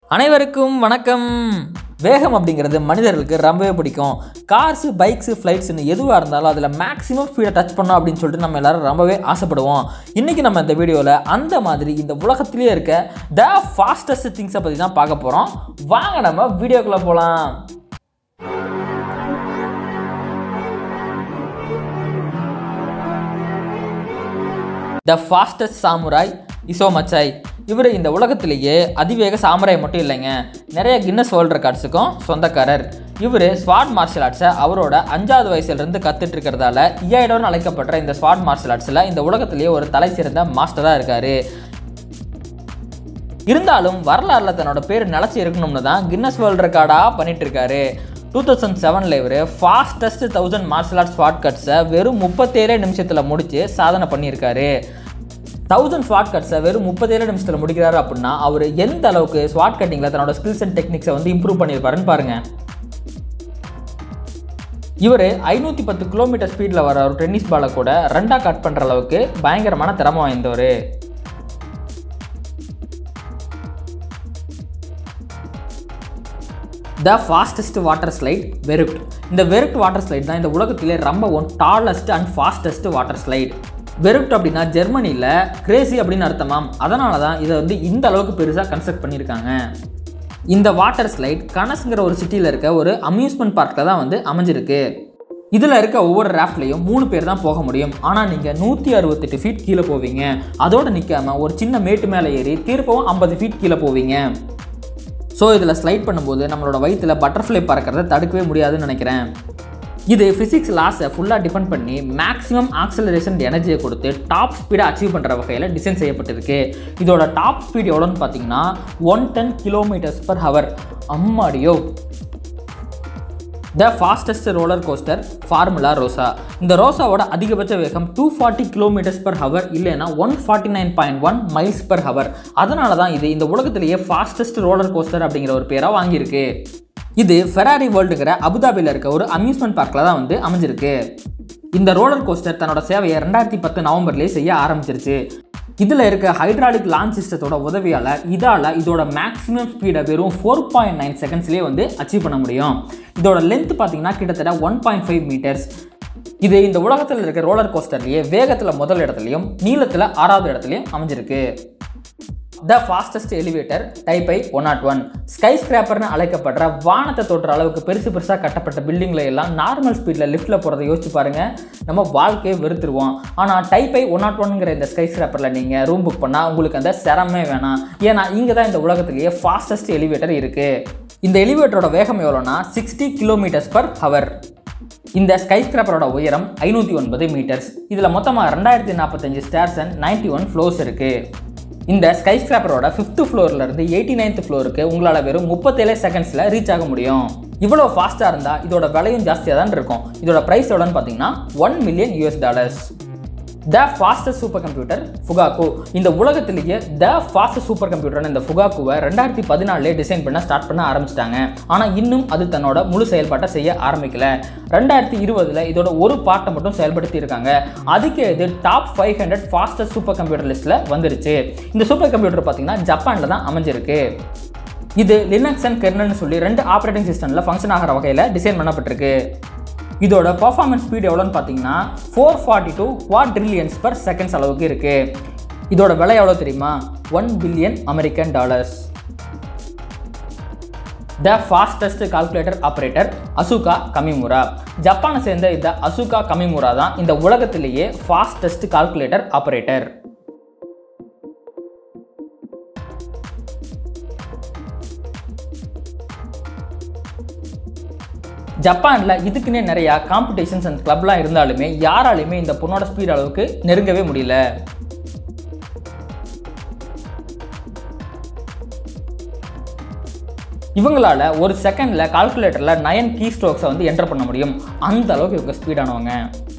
அனைவருக்கும் வணக்கம் வேகம் அப்படிங்கிறது மனிதர்களுக்கு ரொம்பவே பிடிக்கும் கார்ஸு பைக்ஸு ஃப்ளைட்ஸ்னு எதுவாக இருந்தாலும் அதில் மேக்ஸிமம் ஸ்பீடை டச் பண்ணோம் அப்படின்னு சொல்லிட்டு நம்ம எல்லாரும் ரொம்பவே ஆசைப்படுவோம் இன்றைக்கி நம்ம இந்த வீடியோவில் அந்த மாதிரி இந்த உலகத்திலேயே இருக்க த ஃபாஸ்டஸ்ட் திங்ஸை பற்றி தான் பார்க்க போகிறோம் வாங்க நம்ம வீடியோக்குள்ளே போகலாம் த ஃபாஸ்டஸ்ட் சாமுராய் இசோ மச்சாய் இவர் இந்த உலகத்திலேயே அதிவேக சாமுராய் மட்டும் இல்லைங்க நிறைய கின்னஸ் வேர்ல்ட் ரெக்கார்ட்ஸுக்கும் சொந்தக்காரர் இவர் ஸ்வாட் மார்ஷல் ஆர்ட்ஸை அவரோட அஞ்சாவது வயசுலேருந்து கற்றுட்டு இருக்கிறதால இயாயிடோன்னு அழைக்கப்படுற இந்த ஸ்வாட் மார்ஷல் ஆர்ட்ஸில் இந்த உலகத்திலேயே ஒரு தலை சிறந்த மாஸ்டராக இருக்கார் இருந்தாலும் வரலாறுல தன்னோட பேர் நிலச்சி இருக்கணும்னு தான் கின்னஸ் வேர்ல்ட் ரெக்கார்டாக பண்ணிட்டு இருக்காரு டூ தௌசண்ட் செவனில் இவர் ஃபாஸ்டஸ்ட் தௌசண்ட் மார்ஷல் ஆர்ட்ஸ் ஸ்வாட் கட்ஸை வெறும் முப்பத்தேழு நிமிஷத்தில் முடித்து சாதனை பண்ணியிருக்காரு தௌசண்ட் ஸ்வாட் கட்ஸை வெறும் முப்பத்தேழு நிமிஷத்தில் முடிக்கிறாரு அப்படின்னா அவர் எந்த அளவுக்கு ஸ்வாட் கட்டிங்கில் தன்னோட ஸ்கில்ஸ் அண்ட் டெக்னிக்ஸை வந்து இம்ப்ரூவ் பண்ணியிருப்பாருன்னு பாருங்கள் இவர் ஐநூற்றி பத்து கிலோமீட்டர் ஸ்பீடில் வர ஒரு டென்னிஸ் பாலை கூட ரெண்டாக கட் பண்ணுற அளவுக்கு பயங்கரமான திறமை வாய்ந்தவர் the fastest water slide Verruckt இந்த வெருக்ட் வாட்டர் ஸ்லைட் தான் இந்த உலகத்திலே ரொம்ப one tallest and fastest water slide Verruckt அப்படின்னா ஜெர்மனியில் கிரேசி அப்படின்னு அர்த்தமாம் அதனால தான் இதை வந்து இந்த அளவுக்கு பெருசாக கன்ஸ்ட்ரக்ட் பண்ணியிருக்காங்க இந்த வாட்டர் ஸ்லைட் கனஸ்ங்கிற ஒரு சிட்டியில் இருக்க ஒரு அம்யூஸ்மெண்ட் பார்க்கில் தான் வந்து அமைஞ்சிருக்கு இதில் இருக்க ஒவ்வொரு ராஃப்ட்லேயும் மூணு பேர் தான் போக முடியும் ஆனால் நீங்கள் நூற்றி அறுபத்தெட்டு ஃபீட் கீழே போவீங்க அதோடு நிற்காம ஒரு சின்ன மேட்டு மேலே ஏறி திருப்பவும் ஐம்பது ஃபீட் கீழே போவீங்க ஸோ இதில் ஸ்லைட் பண்ணும்போது நம்மளோட வயிற்றில் பட்டர்ஃப்ளை பறக்கிறத தடுக்கவே முடியாதுன்னு நினைக்கிறேன் இது ஃபிசிக்ஸ் லாஸை ஃபுல்லாக டிபெண்ட் பண்ணி மேக்ஸிமம் ஆக்சலரேஷன் எனர்ஜியை கொடுத்து டாப் ஸ்பீடை அச்சீவ் பண்ணுற வகையில் டிசைன் செய்யப்பட்டிருக்கு இதோட டாப் ஸ்பீட் எவ்வளோன்னு பார்த்தீங்கன்னா one ten kilometres per hour அம்மாடியோ the fastest roller coaster Formula Rossa இந்த ரோசாவோட அதிகபட்ச வேகம் two forty kilometres per hour இல்லைன்னா one forty nine point one miles per hour அதனால தான் இது இந்த உலகத்திலேயே ஃபாஸ்டஸ்ட் ரோலர் கோஸ்டர் அப்படிங்கிற ஒரு பேராக வாங்கியிருக்கு இது ஃபெராரி வேர்ல்டுங்கிற அபுதாபியில் இருக்க ஒரு அம்யூஸ்மெண்ட் பார்க்கில் தான் வந்து அமைஞ்சிருக்கு இந்த ரோலர் கோஸ்டர் தன்னோட சேவையை ரெண்டாயிரத்தி பத்து நவம்பர்லேயே செய்ய ஆரம்பிச்சிருச்சு இதில் இருக்க ஹைட்ராலிக் லான்ச் சிஸ்டத்தோட உதவியால் இதால் இதோட மேக்ஸிமம் ஸ்பீடை வெறும் ஃபோர் பாயிண்ட் நைன் செகண்ட்ஸ்லேயே வந்து அச்சீவ் பண்ண முடியும் இதோட லென்த் பார்த்தீங்கன்னா கிட்டத்தட்ட ஒன் பாயிண்ட் ஃபைவ் மீட்டர்ஸ் இது இந்த உலகத்தில் இருக்க ரோலர் கோஸ்டர்லேயே வேகத்தில் முதல் இடத்துலையும் நீளத்தில் ஆறாவது இடத்துலையும் அமைஞ்சிருக்கு the fastest elevator type I one not one sky ஸ்கிராப்பர்னு அழைக்கப்படுற வானத்தை தொட்டுற அளவுக்கு பெருசு பெருசாக கட்டப்பட்ட பில்டிங்கில் எல்லாம் நார்மல் ஸ்பீடில் லிஃப்ட்டில் போகிறத யோசிச்சு பாருங்கள் நம்ம வாழ்க்கையை வெறுத்துருவோம் ஆனால் டைப் ஐ ஒன் நாட் ஒன்ங்கிற இந்த ஸ்கை ஸ்கிராப்பரில் நீங்கள் ரூம் புக் பண்ணால் உங்களுக்கு அந்த சிரமமே வேணாம் ஏன்னா இங்கே தான் இந்த உலகத்திலேயே ஃபாஸ்டஸ்ட் எலிவேட்டர் இருக்குது இந்த எலிவேட்டரோட வேகம் எவ்வளோனா சிக்ஸ்டி கிலோமீட்டர்ஸ் பர் ஹவர் இந்த ஸ்கை ஸ்கிராப்பரோட உயரம் ஐநூற்றி ஒன்பது மீட்டர்ஸ் இதில் மொத்தமாக ரெண்டாயிரத்தி நாற்பத்தஞ்சு stairs and ninety one floors இருக்குது இந்த ஸ்கை ஸ்கிராப்பரோட ஃபிஃப்த் ஃப்ளோர்லேருந்து எயிட்டி நைன்த் ஃப்ளோருக்கு உங்களால் வெறும் முப்பத்தேழு செகண்ட்ஸில் ரீச் ஆக முடியும் இவ்வளோ ஃபாஸ்ட்டாக இருந்தால் இதோட விலையும் ஜாஸ்தியாக தான் இருக்கும் இதோட ப்ரைஸ் எவ்வளோன்னு பார்த்தீங்கன்னா one million US dollars the fastest super computer Fugaku இந்த உலகத்திலேயே த ஃபாஸ்டஸ்ட் சூப்பர் கம்ப்யூட்டர்னு இந்த ஃபுகாக்குவை ரெண்டாயிரத்தி பதினாலே டிசைன் பண்ண ஸ்டார்ட் பண்ண ஆரம்பிச்சிட்டாங்க ஆனால் இன்னும் அது தன்னோட முழு செயல்பாட்டை செய்ய ஆரம்பிக்கல ரெண்டாயிரத்தி இருபதில் இதோட ஒரு பார்ட்டை மட்டும் செயல்படுத்தி இருக்காங்க அதுக்கு இது top five hundred fastest super computer லிஸ்ட்டில் வந்துருச்சு இந்த சூப்பர் கம்ப்யூட்டர் பார்த்தீங்கன்னா ஜப்பானில் தான் அமைஞ்சிருக்கு இது லினக்ஸ் அண்ட் கெர்னல்னு சொல்லி ரெண்டு ஆப்ரேட்டிங் சிஸ்டமில் ஃபங்க்ஷன் ஆகிற வகையில் டிசைன் பண்ணப்பட்டிருக்கு இதோட பர்ஃபார்மன்ஸ் ஸ்பீட் எவ்வளோன்னு பார்த்தீங்கன்னா four forty two quad trillions per seconds அளவுக்கு இருக்குது இதோட விலை எவ்வளோ தெரியுமா one billion American dollars the fastest calculator operator Asuka Kamimura ஜப்பானை சேர்ந்த இந்த அசுகா கமிமுரா தான் இந்த உலகத்திலேயே ஃபாஸ்டஸ்ட் கால்குலேட்டர் ஆப்ரேட்டர் ஜப்பானில் இதுக்குன்னே நிறையா காம்படிஷன்ஸ் அண்ட் கிளப்லாம் இருந்தாலுமே யாராலையுமே இந்த பொண்ணோட ஸ்பீட் அளவுக்கு நெருங்கவே முடியல இவங்களால ஒரு செகண்டில் கால்குலேட்டரில் நயன் கீ ஸ்ட்ரோக்ஸை வந்து என்டர் பண்ண முடியும் அந்த அளவுக்கு இவங்க ஸ்பீடானவங்க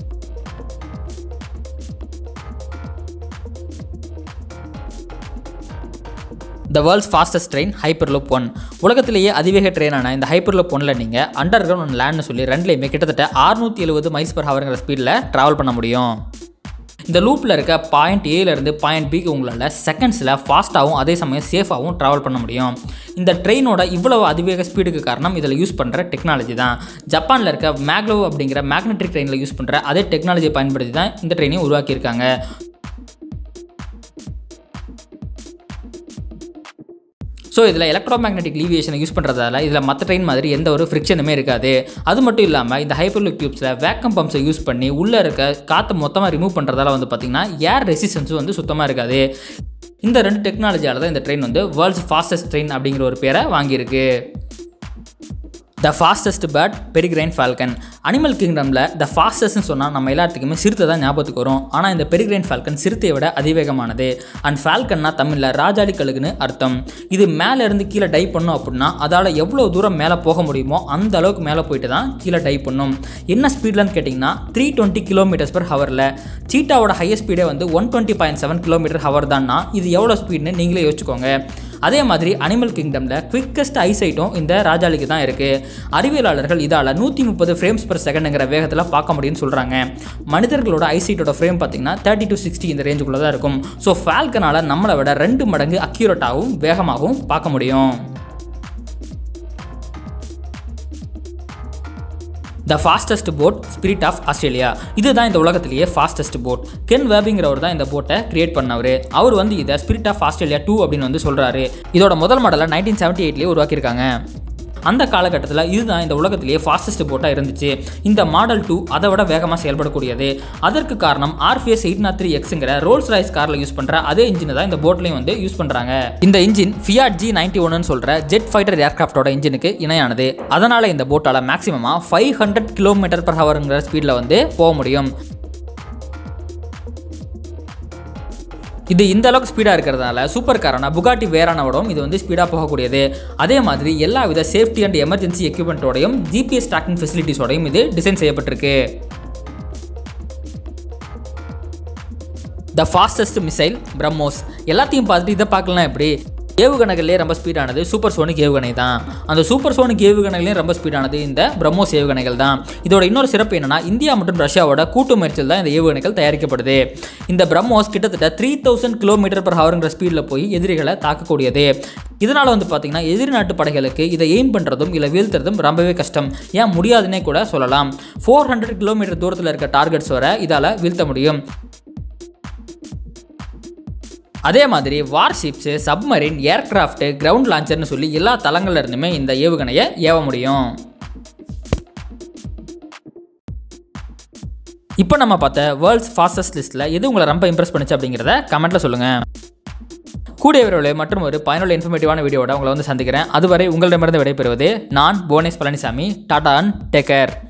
the world's fastest train hyper loop one உலகத்திலேயே அதிவேக ட்ரெயினான இந்த ஹைப்பர் லூப் ஒன்னில் நீங்கள் அண்டர் கிரவுண்ட் லேண்ட்னு சொல்லி ரெண்டுலேயுமே கிட்டத்தட்ட 670 எழுபது மைல்ஸ் பர் ஹவருங்கிற ஸ்பீடில் ட்ராவல் பண்ண முடியும் இந்த லூப்பில் இருக்க பாயிண்ட் ஏலேருந்து பாயிண்ட் பிக்கு உங்களால் செகண்ட்ஸில் ஃபாஸ்ட்டாகவும் அதே சமயம் சேஃபாகவும் ட்ராவல் பண்ண முடியும் இந்த ட்ரெயினோட இவ்வளவு அதிவேக ஸ்பீடுக்கு காரணம் இதில் யூஸ் பண்ணுற டெக்னாலஜி தான் ஜப்பானில் இருக்க மேக்லோ அப்படிங்கிற மேக்னெட்டிக் ட்ரெயினில் யூஸ் பண்ணுற அதே டெக்னாலஜியை பயன்படுத்தி தான் இந்த ட்ரெயினையும் உருவாக்கியிருக்காங்க ஸோ இதில் எலக்ட்ரோ மேக்னெட்டிக் லீவியேஷனை யூஸ் பண்ணுறதால இதில் மற்ற ட்ரெயின் மாதிரி எந்த ஒரு ஃப்ரிக்ஷனுமே இருக்காது அது மட்டும் இல்லாமல் இந்த ஹைப்பர்லுக் டியூப்ஸில் வேக்கம் பம்ப்ஸை யூஸ் பண்ணி உள்ளே இருக்க காற்றை மொத்தமாக ரிமூவ் பண்ணுறதால வந்து பார்த்திங்கன்னா ஏர் ரெசிஸ்டன்ஸும் வந்து சுத்தமாக இருக்காது இந்த ரெண்டு டெக்னாலஜியால் தான் இந்த ட்ரெயின் வந்து வேர்ல்ட்ஸ் ஃபாஸ்டஸ்ட் ட்ரெயின் அப்படிங்கிற ஒரு பேரை வாங்கியிருக்கு the fastest bird peregrine falcon animal கிங்டமில் த ஃபாஸ்டஸ்ட்னு சொன்னால் நம்ம எல்லாத்துக்குமே சிறுத்தை தான் ஞாபகத்துக்கு வரும் ஆனால் இந்த பெரிகிரைன் ஃபால்கன் சிறுத்தையை விட அதிவேகமானது அண்ட் ஃபால்கன்னா தமிழில் ராஜாளி கழுகுன்னு அர்த்தம் இது மேலே இருந்து கீழே டை பண்ணும் அப்படின்னா அதால் எவ்வளோ தூரம் மேலே போக முடியுமோ அந்த அளவுக்கு மேலே போயிட்டு தான் கீழே டை பண்ணும் என்ன ஸ்பீட்லன்னு கேட்டிங்கன்னா த்ரீ டுவெண்ட்டி கிலோமீட்டர்ஸ் பர் ஹவரில் சீட்டாவோட ஹையஸ்ட் ஸ்பீடே வந்து one twenty point seven kilometre hour தான்னா இது எவ்வளோ ஸ்பீட்னு நீங்களே யோசிச்சுக்கோங்க அதே மாதிரி அனிமல் கிங்டமில் குவிக்கஸ்ட் ஐசைட்டும் இந்த ராஜாளிக்கு தான் இருக்குது அறிவியலாளர்கள் இதால் நூற்றி முப்பது ஃப்ரேம்ஸ் பர் செகண்டுங்கிற வேகத்தில் பார்க்க முடியும்னு சொல்கிறாங்க மனிதர்களோட ஐசைட்டோட ஃப்ரேம் பார்த்தீங்கன்னா தேர்ட்டி டு சிக்ஸ்டி இந்த ரேஞ்சுக்குள்ளே தான் இருக்கும் ஸோ ஃபால்கனால் நம்மளை விட ரெண்டு மடங்கு அக்யூரேட்டாகவும் வேகமாகவும் பார்க்க முடியும் the fastest boat Spirit of Australia இதுதான் இந்த உலகத்திலேயே ஃபாஸ்டஸ்ட் போட் கென் வேபிங்கிறவர் தான் இந்த போட்டை கிரியேட் பண்ணவர் அவர் வந்து இதை ஸ்பிரிட் ஆஃப் ஆஸ்திரேலியா டூ அப்படின்னு வந்து சொல்கிறாரு இதோட முதல் மாடலை நைன்டீன் செவன்ட்டி எயிட்லேயே உருவாக்கியிருக்காங்க அந்த காலகட்டத்தில் இதுதான் இந்த உலகத்திலேயே ஃபாஸ்டஸ்ட் போட்டாக இருந்துச்சு இந்த மாடல் டூ அதை விட வேகமாக செயல்படக்கூடியது அதற்கு காரணம் ஆர்பிஎஸ் எயிட் நாட் த்ரீ எக்ஸுங்கிற ரோல்ஸ் ராய்ஸ் காரில் யூஸ் பண்ணுற அதே இன்ஜினை தான் இந்த போட்லையும் வந்து யூஸ் பண்ணுறாங்க இந்த இன்ஜின் ஃபியாட் ஜி நைன்டி ஒன்னு சொல்கிற ஜெட் ஃபைட்டர் ஏர்கிராஃப்டோட இன்ஜினுக்கு இணையானது அதனால் இந்த போட்டால் மேக்ஸிமமாக ஃபைவ் ஹண்ட்ரட் கிலோமீட்டர் பர் ஹவருங்கிற ஸ்பீடில் வந்து போக முடியும் இது இந்த அளவுக்கு ஸ்பீடாக இருக்கிறதுனால சூப்பர் காரான புகாட்டி வேரானோடும் இது வந்து ஸ்பீடாக போகக்கூடியது அதே மாதிரி எல்லா வித சேஃப்டி அண்ட் எமர்ஜென்சி எக்யூப்மெண்ட்டோடையும் ஜிபிஎஸ் ட்ராக்கிங் ஃபெசிலிட்டிஸோடையும் இது டிசைன் செய்யப்பட்டிருக்கு த ஃபாஸ்டஸ்ட் மிசைல் பிரம்மோஸ் எல்லாத்தையும் பார்த்துட்டு இதை பார்க்கலாம் எப்படி ஏவுகணைகளே ரொம்ப ஸ்பீடானது சூப்பர் சோனிக் ஏவுகணை தான் அந்த சூப்பர் சோனிக் ஏவுகணைகளையும் ரொம்ப ஸ்பீடானது இந்த பிரம்மோஸ் ஏவுகணைகள் தான் இதோட இன்னொரு சிறப்பு என்னன்னா இந்தியா மற்றும் ரஷ்யாவோட கூட்டு முயற்சியில் தான் இந்த ஏவுகணைகள் தயாரிக்கப்படுது இந்த பிரம்மோஸ் கிட்டத்தட்ட த்ரீ தௌசண்ட் கிலோமீட்டர் பர் ஹவருங்கிற ஸ்பீடில் போய் எதிரிகளை தாக்கக்கூடியது இதனால் வந்து பார்த்தீங்கன்னா எதிரி நாட்டு படைகளுக்கு இதை எய்ம் பண்ணுறதும் இல்லை வீழ்த்துறதும் ரொம்பவே கஷ்டம் ஏன் முடியாதுன்னே கூட சொல்லலாம் ஃபோர் ஹண்ட்ரட் கிலோமீட்டர் தூரத்தில் இருக்க டார்கெட்ஸ் வர இதால் வீழ்த்த முடியும் அதே மாதிரி வார்ஷிப்ஸு சப்மரின் ஏர்கிராஃப்ட் கிரவுண்ட் லான்ச்சர்னு சொல்லி எல்லா தளங்கள்ல இருந்துமே இந்த ஏவுகணையை ஏவ முடியும் இப்போ நம்ம பார்த்த வேர்ல்ட்ஸ் ஃபாஸ்டஸ்ட் லிஸ்ட்டில் எது உங்களை ரொம்ப இம்ப்ரெஸ் பண்ணுச்சு அப்படிங்கிறத கமெண்ட்டில் சொல்லுங்கள் கூடிய விரைவில் மற்றும் ஒரு பயனுள்ள இன்ஃபர்மேட்டிவான வீடியோட உங்களை வந்து சந்திக்கிறேன் அதுவரை உங்களிடமிருந்து விடைபெறுவது நான் Bhuvanesh Palanisamy tata and take care